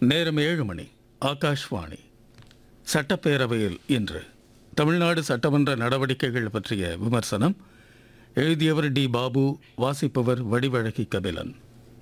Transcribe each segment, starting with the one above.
நேரம் ஏழு மணி ஆகாஷ்வாணி சட்டப்பேரவையில் இன்று தமிழ்நாடு சட்டமன்ற நடவடிக்கைகள் பற்றிய விமர்சனம் எழுதியவர் டி பாபு வாசிப்பவர் வடிவழகி கபிலன்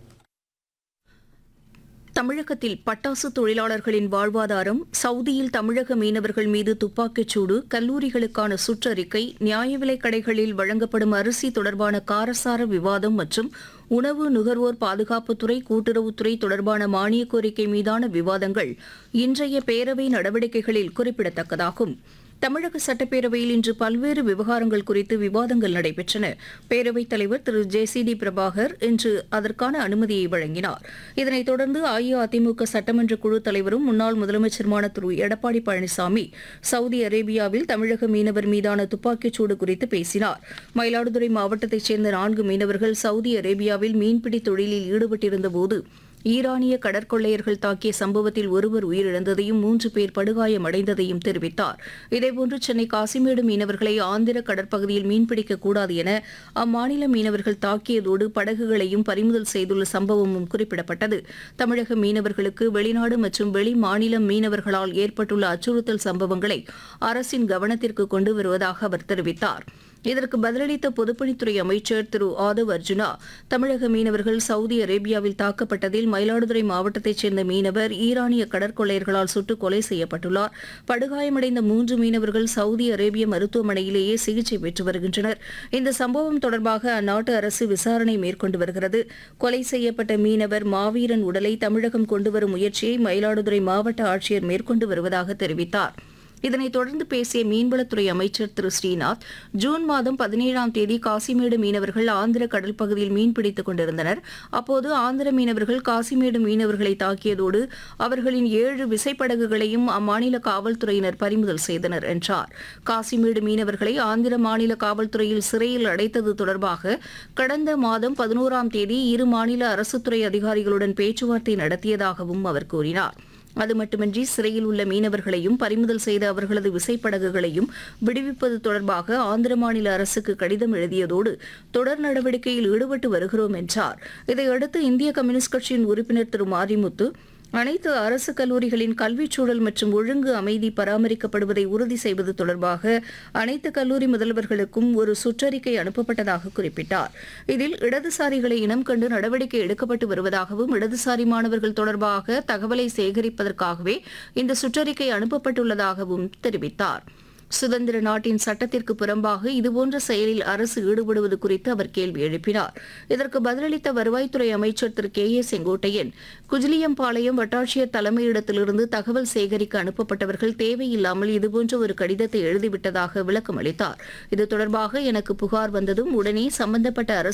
தமிழகத்தில் பட்டாசு தொழிலாளர்களின் வாழ்வாதாரம் சவுதியில் தமிழக மீனவர்கள் மீது துப்பாக்கிச் சூடு கல்லூரிகளுக்கான சுற்றறிக்கை நியாய விலைக் கடைகளில் வழங்கப்படும் அரிசி தொடர்பான காரசார விவாதம் மற்றும் உணவு நுகர்வோர் பாதுகாப்புத்துறை கூட்டுறவுத்துறை தொடர்பான மானியக் கோரிக்கை மீதான விவாதங்கள் இன்றைய பேரவை நடவடிக்கைகளில் குறிப்பிடத்தக்கதாகும் தமிழக சட்டப்பேரவையில் இன்று பல்வேறு விவகாரங்கள் குறித்து விவாதங்கள் நடைபெற்றன பேரவைத் தலைவர் Thiru J C D Prabhakar இன்று அதற்கான அனுமதியை வழங்கினார் இதனைத் தொடர்ந்து அஇஅதிமுக சட்டமன்ற குழு தலைவரும் முன்னாள் முதலமைச்சருமான திரு எடப்பாடி பழனிசாமி சவுதி அரேபியாவில் தமிழக மீனவர் மீதான துப்பாக்கிச்சூடு குறித்து பேசினார் மயிலாடுதுறை மாவட்டத்தைச் சேர்ந்த நான்கு மீனவர்கள் சவுதி அரேபியாவில் மீன்பிடி தொழிலில் ஈடுபட்டிருந்தபோது ஈரானிய கடற்கொள்ளையர்கள் தாக்கிய சம்பவத்தில் ஒருவர் உயிரிழந்ததையும் மூன்று பேர் படுகாயமடைந்ததையும் தெரிவித்தார் இதேபோன்று சென்னை காசிமேடு மீனவர்களை ஆந்திர கடற்பகுதியில் மீன்பிடிக்கக் கூடாது என அம்மாநில மீனவர்கள் தாக்கியதோடு படகுகளையும் பறிமுதல் செய்துள்ள சம்பவமும் குறிப்பிடப்பட்டது தமிழக மீனவர்களுக்கு வெளிநாடு மற்றும் வெளி மாநில மீனவர்களால் ஏற்பட்டுள்ள அச்சுறுத்தல் சம்பவங்களை அரசின் கவனத்திற்கு கொண்டு வருவதாக அவர் தெரிவித்தார் இதற்கு பதிலளித்த பொதுப்பணித்துறை அமைச்சர் திரு ஆதவ் அர்ஜுனா தமிழக மீனவர்கள் சவுதி அரேபியாவில் தாக்கப்பட்டதில் மயிலாடுதுறை மாவட்டத்தைச் சேர்ந்த மீனவர் ஈரானிய கடற்கொள்ளையர்களால் சுட்டுக் கொலை செய்யப்பட்டுள்ளார் படுகாயமடைந்த மூன்று மீனவர்கள் சவுதி அரேபிய மருத்துவமனையிலேயே சிகிச்சை பெற்று வருகின்றனர் இந்த சம்பவம் தொடர்பாக அந்நாட்டு அரசு விசாரணை மேற்கொண்டு வருகிறது கொலை செய்யப்பட்ட மீனவர் மாவீரன் உடலை தமிழகம் கொண்டுவரும் முயற்சியை மயிலாடுதுறை மாவட்ட ஆட்சியர் மேற்கொண்டு வருவதாக தெரிவித்தார் இதனைத் தொடர்ந்து பேசிய மீன்வளத்துறை அமைச்சர் திரு ஸ்ரீநாத் ஜூன் மாதம் பதினேழாம் தேதி காசிமேடு மீனவர்கள் ஆந்திர கடல் பகுதியில் மீன்பிடித்துக் கொண்டிருந்தனர் அப்போது ஆந்திர மீனவர்கள் காசிமேடு மீனவர்களை தாக்கியதோடு அவர்களின் ஏழு விசைப்படகுகளையும் அம்மாநில காவல்துறையினர் பறிமுதல் செய்தனர் என்றார் காசிமேடு மீனவர்களை ஆந்திர மாநில காவல்துறையில் சிறையில் அடைத்தது தொடர்பாக கடந்த மாதம் பதினோராம் தேதி இரு மாநில அரசுத்துறை அதிகாரிகளுடன் பேச்சுவார்த்தை நடத்தியதாகவும் அவர் கூறினார் அது மட்டுமின்றி சிறையில் உள்ள மீனவர்களையும் பறிமுதல் செய்த அவர்களது விசைப்படகுகளையும் விடுவிப்பது தொடர்பாக ஆந்திர மாநில அரசுக்கு கடிதம் எழுதியதோடு தொடர் நடவடிக்கையில் ஈடுபட்டு வருகிறோம் என்றார் இதையடுத்து இந்திய கம்யூனிஸ்ட் கட்சியின் உறுப்பினர் திரு மாரிமுத்து அனைத்து அரசு கல்லூரிகளின் கல்விச் சூழல் மற்றும் ஒழுங்கு அமைதி பராமரிக்கப்படுவதை உறுதி செய்வது தொடர்பாக அனைத்து கல்லூரி முதல்வர்களுக்கும் ஒரு சுற்றறிக்கை அனுப்பப்பட்டதாக குறிப்பிட்டார் இதில் இடதுசாரிகளை இனம் கண்டு நடவடிக்கை எடுக்கப்பட்டு வருவதாகவும் இடதுசாரி மாணவர்கள் தொடர்பாக தகவலை சேகரிப்பதற்காகவே இந்த சுற்றறிக்கை அனுப்பப்பட்டுள்ளதாகவும் தெரிவித்தார் சுதந்திர நாட்டின் சட்டத்திற்கு புறம்பாக இதுபோன்ற செயலில் அரசு ஈடுபடுவது குறித்து அவர் கேள்வி எழுப்பினார் இதற்கு பதிலளித்த வருவாய்த்துறை அமைச்சர் திரு கே ஏ செங்கோட்டையன் குஜிலியம்பாளையம் வட்டாட்சியர் தலைமையிடத்திலிருந்து தகவல் சேகரிக்க அனுப்பப்பட்டவர்கள் தேவையில்லாமல் இதுபோன்ற ஒரு கடிதத்தை எழுதிவிட்டதாக விளக்கம் அளித்தார் இது தொடர்பாக எனக்கு புகார் வந்ததும் உடனே சம்பந்தப்பட்ட அரசு